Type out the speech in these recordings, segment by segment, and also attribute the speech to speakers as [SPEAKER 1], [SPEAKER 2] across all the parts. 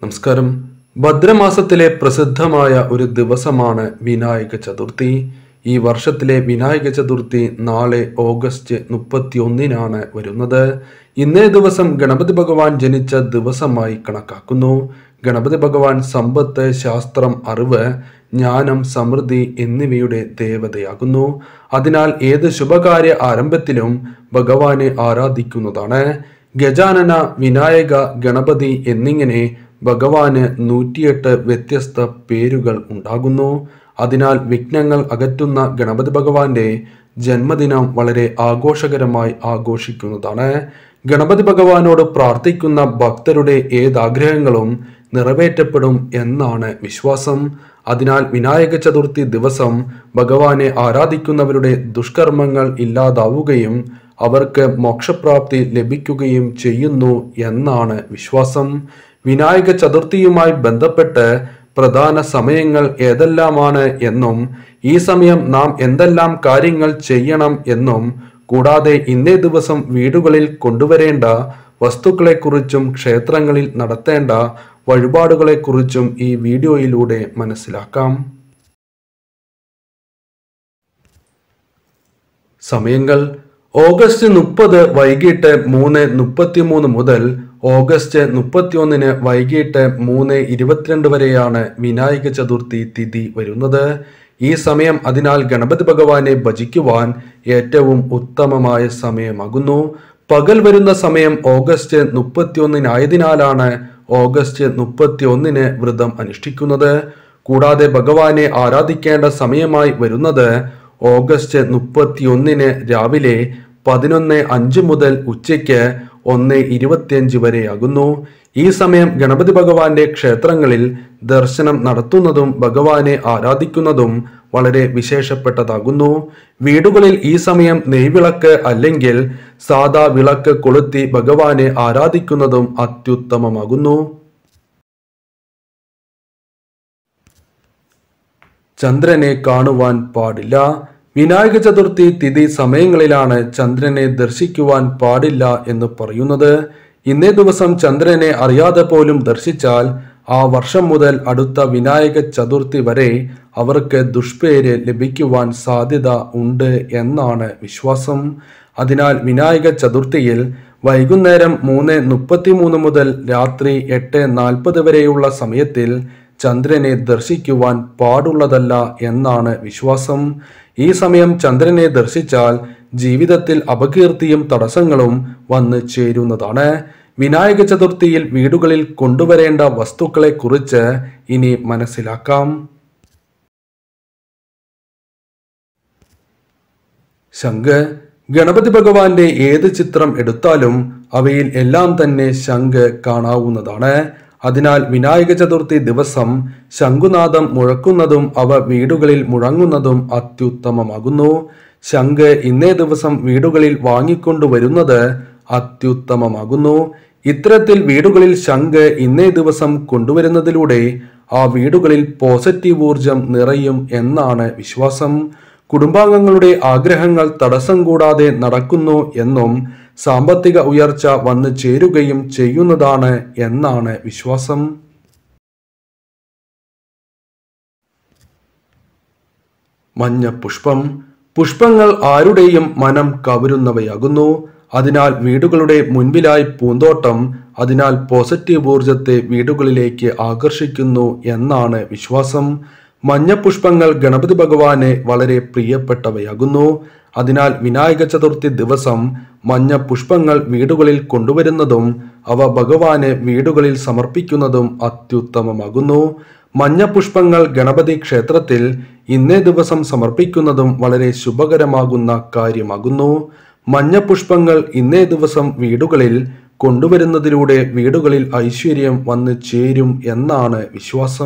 [SPEAKER 1] നമസ്കാരം ഭദ്രമാസത്തിലെ പ്രസിദ്ധമായ ഒരു ദിവസമാണ് വിനായക ചതുർത്ഥി ഈ വർഷത്തിലെ വിനായക ചതുർത്ഥി നാളെ ഓഗസ്റ്റ് മുപ്പത്തി ഒന്നിനാണ് വരുന്നത് ഇന്നേ ദിവസം ഗണപതി ഭഗവാൻ ജനിച്ച ദിവസമായി കണക്കാക്കുന്നു ഗണപതി ഭഗവാൻ സമ്പത്ത് ശാസ്ത്രം അറിവ് ജ്ഞാനം സമൃദ്ധി എന്നിവയുടെ ദേവതയാകുന്നു അതിനാൽ ഏത് ശുഭകാര്യ ആരംഭത്തിലും ഭഗവാനെ ആരാധിക്കുന്നതാണ് ഗജാനന വിനായക ഗണപതി എന്നിങ്ങനെ ഭഗവാന് നൂറ്റിയെട്ട് വ്യത്യസ്ത പേരുകൾ ഉണ്ടാകുന്നു അതിനാൽ വിഘ്നങ്ങൾ അകറ്റുന്ന ഗണപതി ഭഗവാന്റെ ജന്മദിനം വളരെ ആഘോഷകരമായി ആഘോഷിക്കുന്നതാണ് ഗണപതി ഭഗവാനോട് പ്രാർത്ഥിക്കുന്ന ഭക്തരുടെ ഏതാഗ്രഹങ്ങളും നിറവേറ്റപ്പെടും എന്നാണ് വിശ്വാസം അതിനാൽ വിനായക ചതുർത്ഥി ദിവസം ഭഗവാനെ ആരാധിക്കുന്നവരുടെ ദുഷ്കർമ്മങ്ങൾ ഇല്ലാതാവുകയും അവർക്ക് മോക്ഷപ്രാപ്തി ലഭിക്കുകയും ചെയ്യുന്നു എന്നാണ് വിശ്വാസം വിനായക ചതുർത്ഥിയുമായി ബന്ധപ്പെട്ട് പ്രധാന സമയങ്ങൾ ഏതെല്ലാമാണ് എന്നും ഈ സമയം നാം എന്തെല്ലാം കാര്യങ്ങൾ ചെയ്യണം എന്നും കൂടാതെ ഇന്നേ ദിവസം വീടുകളിൽ കൊണ്ടുവരേണ്ട വസ്തുക്കളെക്കുറിച്ചും ക്ഷേത്രങ്ങളിൽ നടത്തേണ്ട വഴിപാടുകളെക്കുറിച്ചും ഈ വീഡിയോയിലൂടെ മനസ്സിലാക്കാം സമയങ്ങൾ ഓഗസ്റ്റ് മുപ്പത് വൈകിട്ട് മൂന്ന് മുപ്പത്തിമൂന്ന് മുതൽ ഓഗസ്റ്റ് മുപ്പത്തിയൊന്നിന് വൈകിട്ട് മൂന്ന് ഇരുപത്തിരണ്ട് വരെയാണ് വിനായക ചതുർത്ഥി തിഥി വരുന്നത് ഈ സമയം അതിനാൽ ഗണപതി ഭഗവാനെ ഭജിക്കുവാൻ ഏറ്റവും ഉത്തമമായ സമയമാകുന്നു പകൽ വരുന്ന സമയം ഓഗസ്റ്റ് മുപ്പത്തിയൊന്നിനായതിനാലാണ് ഓഗസ്റ്റ് മുപ്പത്തിയൊന്നിന് വ്രതം അനുഷ്ഠിക്കുന്നത് കൂടാതെ ഭഗവാനെ ആരാധിക്കേണ്ട സമയമായി വരുന്നത് ഓഗസ്റ്റ് മുപ്പത്തിയൊന്നിന് രാവിലെ പതിനൊന്ന് അഞ്ച് മുതൽ ഉച്ചയ്ക്ക് ഒന്ന് ഇരുപത്തിയഞ്ച് വരെയാകുന്നു ഈ സമയം ഗണപതി ഭഗവാന്റെ ക്ഷേത്രങ്ങളിൽ ദർശനം നടത്തുന്നതും ഭഗവാനെ ആരാധിക്കുന്നതും വളരെ വിശേഷപ്പെട്ടതാകുന്നു വീടുകളിൽ ഈ സമയം നെയ്വിളക്ക് അല്ലെങ്കിൽ സാദാ വിളക്ക് കൊളുത്തി ഭഗവാനെ ആരാധിക്കുന്നതും അത്യുത്തമമാകുന്നു ചന്ദ്രനെ കാണുവാൻ പാടില്ല വിനായക ചതുർത്ഥി തിഥി സമയങ്ങളിലാണ് ചന്ദ്രനെ ദർശിക്കുവാൻ പാടില്ല എന്ന് പറയുന്നത് ഇന്നേ ദിവസം ചന്ദ്രനെ അറിയാതെ പോലും ദർശിച്ചാൽ ആ വർഷം മുതൽ അടുത്ത വിനായക ചതുർത്ഥി വരെ അവർക്ക് ദുഷ്പേര് ലഭിക്കുവാൻ സാധ്യത ഉണ്ട് എന്നാണ് വിശ്വാസം അതിനാൽ വിനായക ചതുർത്ഥിയിൽ വൈകുന്നേരം മൂന്ന് മുപ്പത്തിമൂന്ന് മുതൽ രാത്രി എട്ട് നാൽപ്പത് വരെയുള്ള സമയത്തിൽ ചന്ദ്രനെ ദർശിക്കുവാൻ പാടുള്ളതല്ല എന്നാണ് വിശ്വാസം ഈ സമയം ചന്ദ്രനെ ദർശിച്ചാൽ ജീവിതത്തിൽ അപകീർത്തിയും തടസ്സങ്ങളും വന്നു ചേരുന്നതാണ് വിനായക ചതുർത്ഥിയിൽ വീടുകളിൽ കൊണ്ടുവരേണ്ട വസ്തുക്കളെ കുറിച്ച് ഇനി മനസ്സിലാക്കാം ശംഖ് ഗണപതി ഭഗവാന്റെ ഏത് ചിത്രം എടുത്താലും അവയിൽ എല്ലാം തന്നെ ശംഖ് കാണാവുന്നതാണ് അതിനാൽ വിനായക ചതുർത്ഥി ദിവസം ശംഖുനാഥം മുഴക്കുന്നതും അവ വീടുകളിൽ മുഴങ്ങുന്നതും അത്യുത്തമമാകുന്നു ശംഖ് ഇന്നേ ദിവസം വീടുകളിൽ വാങ്ങിക്കൊണ്ടുവരുന്നത് അത്യുത്തമമാകുന്നു ഇത്തരത്തിൽ വീടുകളിൽ ശംഖ് ഇന്നേ ദിവസം കൊണ്ടുവരുന്നതിലൂടെ ആ വീടുകളിൽ പോസിറ്റീവ് ഊർജം നിറയും എന്നാണ് വിശ്വാസം കുടുംബാംഗങ്ങളുടെ ആഗ്രഹങ്ങൾ തടസ്സം കൂടാതെ നടക്കുന്നു എന്നും സാമ്പത്തിക ഉയർച്ച വന്നു ചേരുകയും ചെയ്യുന്നതാണ് എന്നാണ് വിശ്വാസം മഞ്ഞ പുഷ്പം പുഷ്പങ്ങൾ ആരുടെയും മനം കവരുന്നവയാകുന്നു അതിനാൽ വീടുകളുടെ മുൻപിലായി പൂന്തോട്ടം അതിനാൽ പോസിറ്റീവ് ഊർജത്തെ വീടുകളിലേക്ക് ആകർഷിക്കുന്നു എന്നാണ് വിശ്വാസം മഞ്ഞപ്പുഷ്പങ്ങൾ ഗണപതി ഭഗവാന് വളരെ പ്രിയപ്പെട്ടവയാകുന്നു അതിനാൽ വിനായക ചതുർത്ഥി ദിവസം മഞ്ഞ പുഷ്പങ്ങൾ വീടുകളിൽ കൊണ്ടുവരുന്നതും അവ ഭഗവാന് വീടുകളിൽ സമർപ്പിക്കുന്നതും അത്യുത്തമമാകുന്നു മഞ്ഞ പുഷ്പങ്ങൾ ഗണപതി ക്ഷേത്രത്തിൽ ഇന്നേ ദിവസം സമർപ്പിക്കുന്നതും വളരെ ശുഭകരമാകുന്ന കാര്യമാകുന്നു മഞ്ഞ പുഷ്പങ്ങൾ ഇന്നേ ദിവസം വീടുകളിൽ കൊണ്ടുവരുന്നതിലൂടെ വീടുകളിൽ ഐശ്വര്യം വന്നു ചേരും എന്നാണ് വിശ്വാസം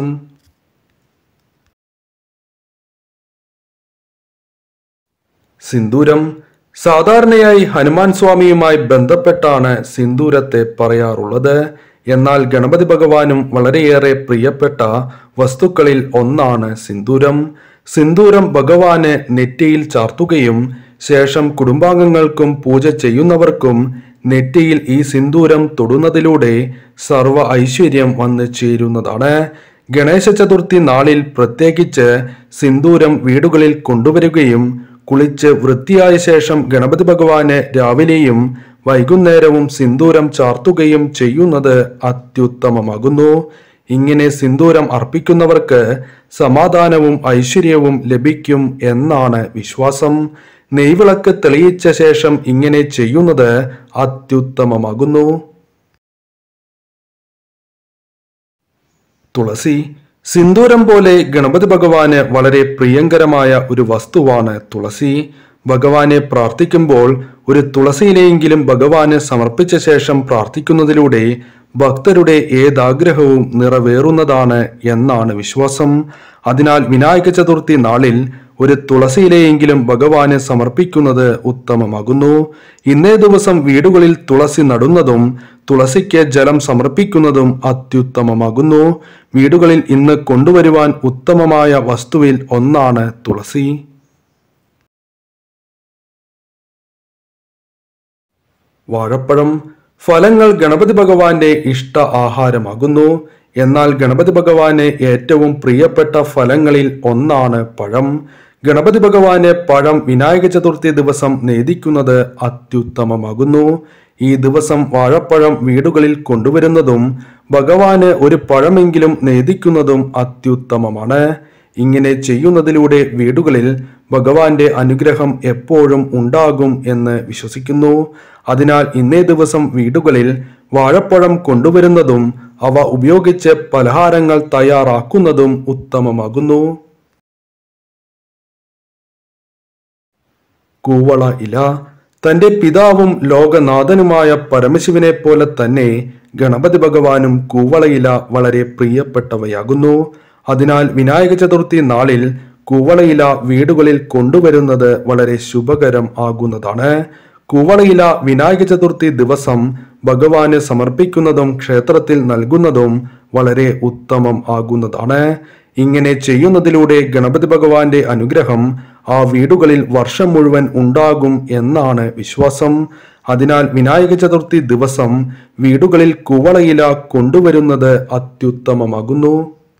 [SPEAKER 1] സിന്ദൂരം സാധാരണയായി ഹനുമാൻ സ്വാമിയുമായി ബന്ധപ്പെട്ടാണ് സിന്ദൂരത്തെ പറയാറുള്ളത് എന്നാൽ ഗണപതി ഭഗവാനും വളരെയേറെ പ്രിയപ്പെട്ട വസ്തുക്കളിൽ ഒന്നാണ് സിന്ദൂരം സിന്ദൂരം ഭഗവാന് നെറ്റിയിൽ ചാർത്തുകയും ശേഷം കുടുംബാംഗങ്ങൾക്കും പൂജ ചെയ്യുന്നവർക്കും നെറ്റിയിൽ ഈ സിന്ദൂരം തൊടുന്നതിലൂടെ സർവ ഐശ്വര്യം വന്നു ചേരുന്നതാണ് ഗണേശ ചതുർത്ഥി നാളിൽ പ്രത്യേകിച്ച് സിന്ദൂരം വീടുകളിൽ കൊണ്ടുവരികയും കുളിച്ച് വൃത്തിയായ ശേഷം ഗണപതി ഭഗവാന് രാവിലെയും വൈകുന്നേരവും സിന്ദൂരം ചാർത്തുകയും ചെയ്യുന്നത് അത്യുത്തമമാകുന്നു ഇങ്ങനെ സിന്ദൂരം അർപ്പിക്കുന്നവർക്ക് സമാധാനവും ഐശ്വര്യവും ലഭിക്കും എന്നാണ് വിശ്വാസം നെയ്വിളക്ക് തെളിയിച്ച ശേഷം ഇങ്ങനെ ചെയ്യുന്നത് അത്യുത്തമമാകുന്നു തുളസി സിന്ദൂരം പോലെ ഗണപതി ഭഗവാന് വളരെ പ്രിയങ്കരമായ ഒരു വസ്തുവാണ് തുളസി ഭഗവാനെ പ്രാർത്ഥിക്കുമ്പോൾ ഒരു തുളസിയിലെയെങ്കിലും ഭഗവാന് സമർപ്പിച്ച ശേഷം പ്രാർത്ഥിക്കുന്നതിലൂടെ ഭക്തരുടെ ഏതാഗ്രഹവും നിറവേറുന്നതാണ് എന്നാണ് വിശ്വാസം അതിനാൽ വിനായക ചതുർത്ഥി നാളിൽ ഒരു തുളസിയിലെയെങ്കിലും ഭഗവാന് സമർപ്പിക്കുന്നത് ഉത്തമമാകുന്നു ഇന്നേ ദിവസം വീടുകളിൽ തുളസി നടുന്നതും തുളസിക്ക് ജലം സമർപ്പിക്കുന്നതും അത്യുത്തമമാകുന്നു വീടുകളിൽ ഇന്ന് കൊണ്ടുവരുവാൻ ഉത്തമമായ വസ്തുവിൽ ഒന്നാണ് തുളസി വാഴപ്പഴം ഫലങ്ങൾ ഗണപതി ഭഗവാന്റെ ഇഷ്ട ആഹാരമാകുന്നു എന്നാൽ ഗണപതി ഭഗവാന് ഏറ്റവും പ്രിയപ്പെട്ട ഫലങ്ങളിൽ ഒന്നാണ് പഴം ഗണപതി ഭഗവാന് പഴം വിനായക ചതുർത്ഥി ദിവസം നേദിക്കുന്നത് അത്യുത്തമമാകുന്നു ഈ ദിവസം വാഴപ്പഴം വീടുകളിൽ കൊണ്ടുവരുന്നതും ഭഗവാന് ഒരു പഴമെങ്കിലും നേദിക്കുന്നതും അത്യുത്തമമാണ് ഇങ്ങനെ ചെയ്യുന്നതിലൂടെ വീടുകളിൽ ഭഗവാന്റെ അനുഗ്രഹം എപ്പോഴും ഉണ്ടാകും എന്ന് വിശ്വസിക്കുന്നു അതിനാൽ ഇന്നേ ദിവസം വീടുകളിൽ വാഴപ്പഴം കൊണ്ടുവരുന്നതും അവ ഉപയോഗിച്ച് പലഹാരങ്ങൾ തയ്യാറാക്കുന്നതും ഉത്തമമാകുന്നു കൂവള ഇല തന്റെ പിതാവും ലോകനാഥനുമായ പരമശിവനെ പോലെ തന്നെ ഗണപതി ഭഗവാനും കൂവളയില വളരെ പ്രിയപ്പെട്ടവയാകുന്നു അതിനാൽ വിനായക ചതുർത്ഥി നാളിൽ കൂവളയില വീടുകളിൽ കൊണ്ടുവരുന്നത് വളരെ ശുഭകരം ആകുന്നതാണ് കൂവളയില വിനായക ചതുർത്ഥി ദിവസം ഭഗവാന് സമർപ്പിക്കുന്നതും ക്ഷേത്രത്തിൽ നൽകുന്നതും വളരെ ഉത്തമം ആകുന്നതാണ് ഇങ്ങനെ ചെയ്യുന്നതിലൂടെ ഗണപതി ഭഗവാന്റെ അനുഗ്രഹം ആ വീടുകളിൽ വർഷം മുഴുവൻ ഉണ്ടാകും എന്നാണ് വിശ്വാസം അതിനാൽ വിനായക ചതുർത്ഥി ദിവസം വീടുകളിൽ കുവളയില കൊണ്ടുവരുന്നത് അത്യുത്തമമാകുന്നു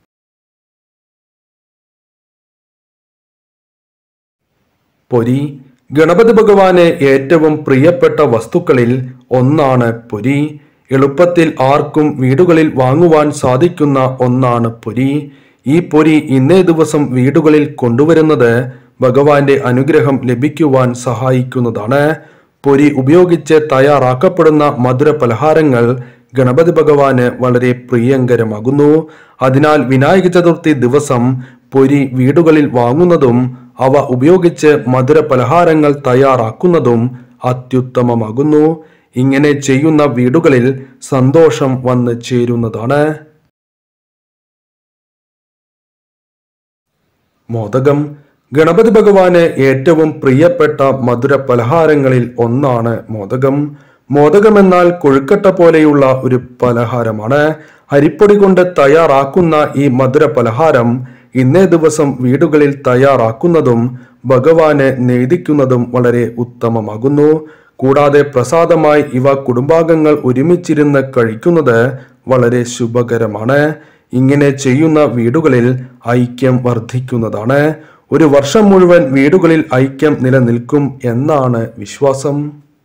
[SPEAKER 1] പൊരി ഗണപതി ഭഗവാന് ഏറ്റവും പ്രിയപ്പെട്ട വസ്തുക്കളിൽ ഒന്നാണ് പൊരി എളുപ്പത്തിൽ ആർക്കും വീടുകളിൽ വാങ്ങുവാൻ സാധിക്കുന്ന ഒന്നാണ് പൊരി ഈ പൊരി ഇന്നേ ദിവസം വീടുകളിൽ കൊണ്ടുവരുന്നത് ഭഗവാന്റെ അനുഗ്രഹം ലഭിക്കുവാൻ സഹായിക്കുന്നതാണ് പൊരി ഉപയോഗിച്ച് തയ്യാറാക്കപ്പെടുന്ന മധുര പലഹാരങ്ങൾ ഗണപതി ഭഗവാന് വളരെ പ്രിയങ്കരമാകുന്നു അതിനാൽ വിനായക ചതുർത്ഥി ദിവസം പൊരി വീടുകളിൽ വാങ്ങുന്നതും അവ ഉപയോഗിച്ച് മധുര പലഹാരങ്ങൾ തയ്യാറാക്കുന്നതും അത്യുത്തമമാകുന്നു ഇങ്ങനെ ചെയ്യുന്ന വീടുകളിൽ സന്തോഷം വന്ന് ചേരുന്നതാണ് മോദകം ഗണപതി ഭഗവാന് ഏറ്റവും പ്രിയപ്പെട്ട മധുര പലഹാരങ്ങളിൽ ഒന്നാണ് മോദകം മോദകം എന്നാൽ കൊഴുക്കട്ട പോലെയുള്ള ഒരു പലഹാരമാണ് അരിപ്പൊടി കൊണ്ട് തയ്യാറാക്കുന്ന ഈ മധുര പലഹാരം ഇന്നേ ദിവസം വീടുകളിൽ തയ്യാറാക്കുന്നതും ഭഗവാന് നേദിക്കുന്നതും വളരെ ഉത്തമമാകുന്നു കൂടാതെ പ്രസാദമായി ഇവ കുടുംബാംഗങ്ങൾ ഒരുമിച്ചിരുന്ന് കഴിക്കുന്നത് വളരെ ശുഭകരമാണ് ഇങ്ങനെ ചെയ്യുന്ന വീടുകളിൽ ഐക്യം വർദ്ധിക്കുന്നതാണ് ഒരു വർഷം മുഴുവൻ വീടുകളിൽ ഐക്യം നിലനിൽക്കും എന്നാണ് വിശ്വാസം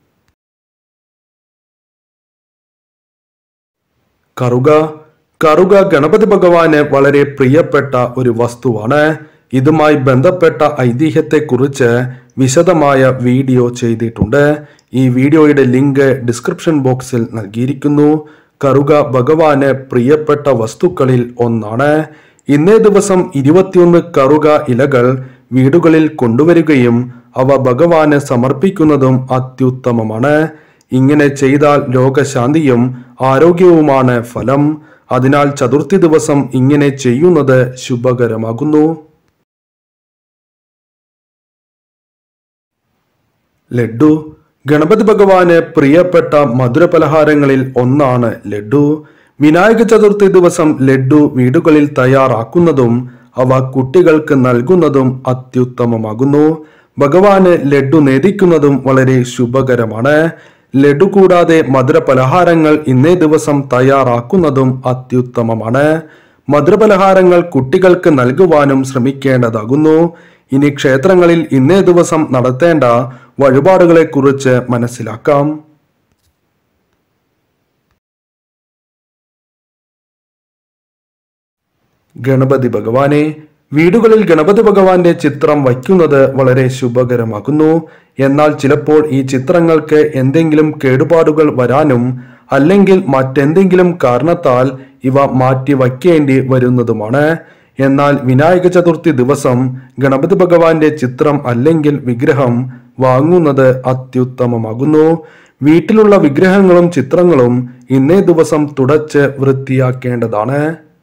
[SPEAKER 1] കറുക കറുക ഗണപതി ഭഗവാന് വളരെ പ്രിയപ്പെട്ട ഒരു വസ്തുവാണ് ഇതുമായി ബന്ധപ്പെട്ട ഐതിഹ്യത്തെക്കുറിച്ച് വിശദമായ വീഡിയോ ചെയ്തിട്ടുണ്ട് ഈ വീഡിയോയുടെ ലിങ്ക് ഡിസ്ക്രിപ്ഷൻ ബോക്സിൽ നൽകിയിരിക്കുന്നു കറുക ഭഗവാന് പ്രിയപ്പെട്ട വസ്തുക്കളിൽ ഒന്നാണ് ഇന്നേ ദിവസം ഇരുപത്തിയൊന്ന് കറുക ഇലകൾ വീടുകളിൽ കൊണ്ടുവരികയും അവ ഭഗവാന് സമർപ്പിക്കുന്നതും അത്യുത്തമമാണ് ഇങ്ങനെ ചെയ്താൽ രോഗശാന്തിയും ആരോഗ്യവുമാണ് ഫലം അതിനാൽ ചതുർത്ഥി ദിവസം ഇങ്ങനെ ചെയ്യുന്നത് ശുഭകരമാകുന്നു ലഡു ഗണപതി ഭഗവാന് പ്രിയപ്പെട്ട മധുരപലഹാരങ്ങളിൽ ഒന്നാണ് ലഡു വിനായക ചതുർത്ഥി ദിവസം ലഡു വീടുകളിൽ തയ്യാറാക്കുന്നതും അവ കുട്ടികൾക്ക് നൽകുന്നതും അത്യുത്തമമാകുന്നു ഭഗവാന് ലഡു നേദിക്കുന്നതും വളരെ ശുഭകരമാണ് ലഡു കൂടാതെ മധുര പലഹാരങ്ങൾ ഇന്നേ ദിവസം തയ്യാറാക്കുന്നതും അത്യുത്തമമാണ് മധുരപലഹാരങ്ങൾ കുട്ടികൾക്ക് നൽകുവാനും ശ്രമിക്കേണ്ടതാകുന്നു ഇനി ക്ഷേത്രങ്ങളിൽ ഇന്നേ ദിവസം നടത്തേണ്ട വഴിപാടുകളെ കുറിച്ച് മനസ്സിലാക്കാം ഗണപതി ഭഗവാനെ വീടുകളിൽ ഗണപതി ഭഗവാന്റെ ചിത്രം വയ്ക്കുന്നത് വളരെ ശുഭകരമാകുന്നു എന്നാൽ ചിലപ്പോൾ ഈ ചിത്രങ്ങൾക്ക് എന്തെങ്കിലും കേടുപാടുകൾ വരാനും അല്ലെങ്കിൽ മറ്റെന്തെങ്കിലും കാരണത്താൽ ഇവ മാറ്റി വയ്ക്കേണ്ടി വരുന്നതുമാണ് എന്നാൽ വിനായക ചതുർത്ഥി ദിവസം ഗണപതി ഭഗവാന്റെ ചിത്രം അല്ലെങ്കിൽ വിഗ്രഹം വാങ്ങുന്നത് അത്യുത്തമമാകുന്നു വീട്ടിലുള്ള വിഗ്രഹങ്ങളും ചിത്രങ്ങളും ഇന്നേ ദിവസം തുടച്ച് വൃത്തിയാക്കേണ്ടതാണ്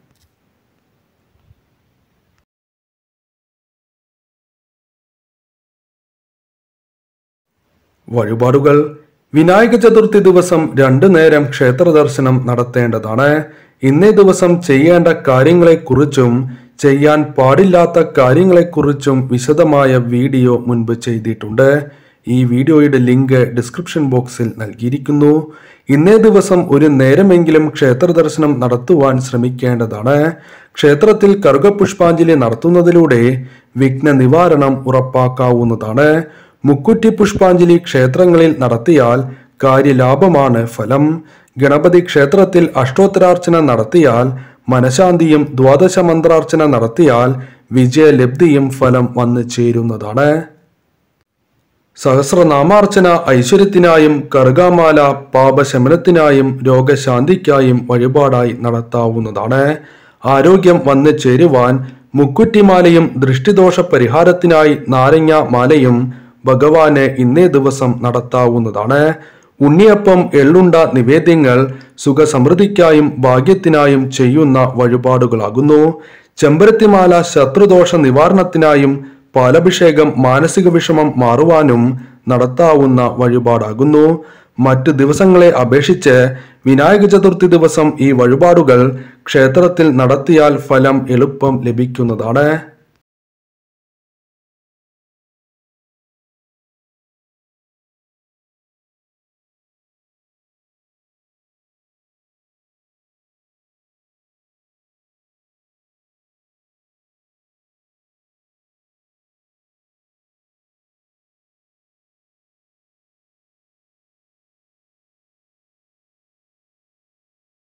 [SPEAKER 1] വഴിപാടുകൾ വിനായക ചതുർത്ഥി ദിവസം രണ്ടു നേരം ക്ഷേത്ര ദർശനം നടത്തേണ്ടതാണ് ഇന്നേ ദിവസം ചെയ്യേണ്ട കാര്യങ്ങളെക്കുറിച്ചും ചെയ്യാൻ പാടില്ലാത്ത കാര്യങ്ങളെക്കുറിച്ചും വിശദമായ വീഡിയോ മുൻപ് ചെയ്തിട്ടുണ്ട് ഈ വീഡിയോയുടെ ലിങ്ക് ഡിസ്ക്രിപ്ഷൻ ബോക്സിൽ നൽകിയിരിക്കുന്നു ഇന്നേ ദിവസം ഒരു നേരമെങ്കിലും ക്ഷേത്ര ദർശനം നടത്തുവാൻ ശ്രമിക്കേണ്ടതാണ് ക്ഷേത്രത്തിൽ കറുകപുഷ്പാഞ്ജലി നടത്തുന്നതിലൂടെ വിഘ്ന നിവാരണം ഉറപ്പാക്കാവുന്നതാണ് മുക്കുറ്റി പുഷ്പാഞ്ജലി ക്ഷേത്രങ്ങളിൽ നടത്തിയാൽ കാര്യലാഭമാണ് ഫലം ഗണപതി ക്ഷേത്രത്തിൽ അഷ്ടോത്തരാർച്ചന നടത്തിയാൽ മനശാന്തിയും ദ്വാദശ മന്ത്രാർച്ചന നടത്തിയാൽ വിജയലബ്ധിയും ഫലം വന്നു ചേരുന്നതാണ് സഹസ്രനാമാർച്ചന ഐശ്വര്യത്തിനായും കറുകാമാല പാപശമനത്തിനായും രോഗശാന്തിക്കായും വഴിപാടായി നടത്താവുന്നതാണ് ആരോഗ്യം വന്നു ചേരുവാൻ മുക്കുറ്റിമാലയും ദൃഷ്ടിദോഷ പരിഹാരത്തിനായി നാരങ്ങ മാലയും ഭഗവാന് ഇന്നേ ദിവസം നടത്താവുന്നതാണ് ഉണ്ണിയപ്പം എള്ളുണ്ട നിവേദ്യങ്ങൾ സുഖസമൃദ്ധിക്കായും ഭാഗ്യത്തിനായും ചെയ്യുന്ന വഴിപാടുകളാകുന്നു ചെമ്പരത്തിമാല ശത്രുദോഷ നിവാരണത്തിനായും പാലഭിഷേകം മാനസിക വിഷമം മാറുവാനും നടത്താവുന്ന വഴിപാടാകുന്നു മറ്റു ദിവസങ്ങളെ അപേക്ഷിച്ച് വിനായക ചതുർത്ഥി ദിവസം ഈ വഴിപാടുകൾ ക്ഷേത്രത്തിൽ നടത്തിയാൽ ഫലം എളുപ്പം ലഭിക്കുന്നതാണ്